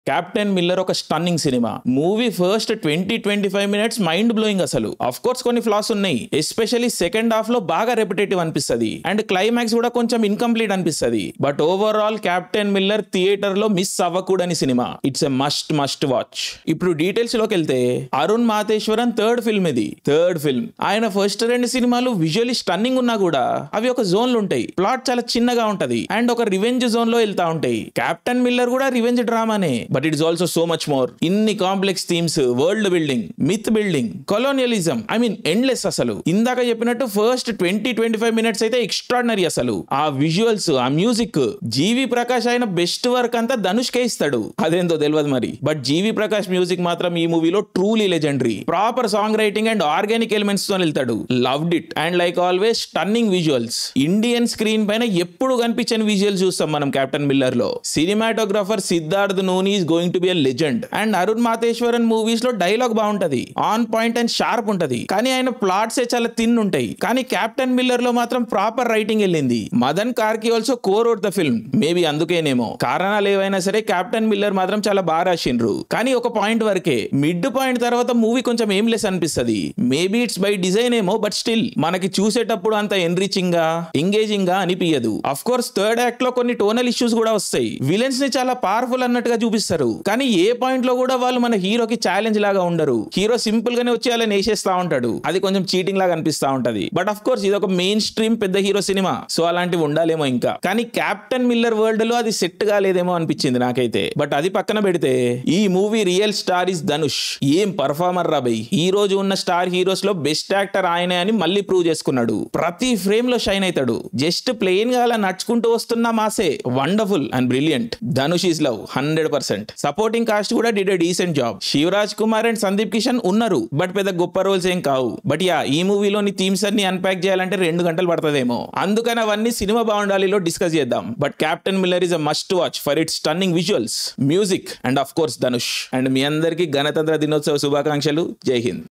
captain Miller ఒక stunning cinema movie first twenty twenty five minutes mind blowing అసలు of course కొన్ని flaws ఉన్నాయి especially second half లో బాగా రెపిటేటివ్ అనిపిస్తుంది అండ్ క్లైమాక్స్ కూడా కొంచెం ఇన్కంప్లీట్ అనిపిస్తుంది but overall Captain Miller theatre లో మిస్ అవ్వకూడని cinema it's a must must watch ఇప్పుడు డీటెయిల్స్ లోకి వెళ్తే అరుణ్ మాతేశ్వరన్ థర్డ్ ఫిల్మ్ ఇది థర్డ్ ఫిల్మ్ ఆయన ఫస్ట్ రెండు సినిమాలు విజువల్లీ స్టన్నింగ్ ఉన్నా కూడా అవి ఒక జోన్లు ఉంటాయి ప్లాట్ చాలా చిన్నగా ఉంటది అండ్ ఒక రివెంజ్ జోన్ లో వెళ్తా ఉంటాయి కెప్టెన్ మిల్లర్ కూడా రివెంజ్ డ్రామానే but it's also so much more ఇన్ని complex themes world building myth building colonialism I mean endless అసలు ఇందాక చెప్పినట్టు first twenty twenty five minutes అయితే ఎక్స్ట్రాడినరీ అసలు ఆ విజువల్స్ ఆ మ్యూజిక్ జీవి ప్రకాష్ అయిన బెస్ట్ వర్క్ అంతా ధనుష్కే ఇస్తాడు అదేందో తెలియదు మరి బట్ జీవి ప్రకాష్ మ్యూజిక్ మాత్రం ఈ మూవీలో truly legendary proper song writing and organic elements తో వెళ్తాడు loved it and like always stunning visuals Indian screen పైన ఎప్పుడు కనిపించని విజువల్స్ చూస్తాం మనం కెప్టెన్ మిల్లర్ లో cinematographer Siddharth Nuni is going to be a legend and Arun Matheswaran movies లో డైలాగ్ బాగుంటది ఆన్ పాయింట్ అండ్ షార్ప్ ఉంటది కానీ ఆయన ప్లాట్స్ చాలా థిన్ ఉంటాయి కానీ కెప్టెన్ మిల్లర్ లో మాత్రం ప్రాపర్ రైటింగ్ వెళ్ళింది Madan Karky also core out the film maybe అందుకేనేమో కారణాలు ఏవైనా సరే కెప్టెన్ మిల్లర్ మాత్రం చాలా బాగా రాసిండ్రు కానీ ఒక పాయింట్ వరకే మిడ్ పాయింట్ తర్వాత మూవీ కొంచెం ఏం లెస్ అనిపిస్తుంది మేబీ ఇట్స్ బై డిజైన్ ఏమో బట్ స్టిల్ మనకి చూసేటప్పుడు అంత ఎన్రిచింగ్ గా ఎంగేజింగ్ గా అనిపించదు అఫ్ కోర్స్ థర్డ్ యాక్ట్ లో కొన్ని టోనల్ ఇష్యూస్ కూడా వస్తాయి విలన్స్ ని చాలా పవర్ఫుల్ అన్నట్టుగా చూపిస్తారు కానీ ఏ పాయింట్ లో కూడా వాళ్ళు మన హీరోకి ఛాలెంజ్ లాగా ఉండరు హీరో సింపుల్ గానే వచ్చి అలా నేసేస్తా ఉంటాడు అది కొంచెం చీటింగ్ లాగా అనిపిస్తా ఉంటది బట్ అఫ్ కోర్స్ ఇది ఒక మెయిన్ స్ట్రీమ్ పెద్ద హీరో సినిమా సో అలాంటివి ఉండాలేమో ఇంకా కానీ కెప్టెన్ మిల్లర్ వరల్డ్ లో అది సెట్ కాలేదేమో అనిపించింది నాకైతే బట్ అది పక్కన పెడితే ఈ movie real star is Dhanush ఏం పర్ఫార్మర్ రా బై ఈ రోజు ఉన్న స్టార్ హీరోస్ లో బెస్ట్ యాక్టర్ ఆయనే అని మళ్ళీ ప్రూవ్ చేసుకున్నాడు ప్రతి ఫ్రేమ్ లో షైన్ అవుతాడు జస్ట్ ప్లెయిన్ గా అలా నడుచుకుంటూ వస్తున్న మాసే wonderful and brilliant Dhanush is love hundred percent supporting cast కూడా did decent job Shivaraj Kumar and Sandeep Kishan ఉన్నారు బట్ పెద్ద గొప్ప రోల్స్ ఏం కావు బట్ యా ఈ మూవీలోని థీమ్స్ అన్ని అన్పాక్ చేయాలంటే రెండు గంటలు పడుతుందేమో అందుకని అవన్నీ సినిమా బాగుండాలిలో డిస్కస్ చేద్దాం but Captain Miller is a must watch for it's stunning visuals music and of course Dhanush and మీ అందరికీ గణతంత్ర దినోత్సవ శుభాకాంక్షలు జై హింద్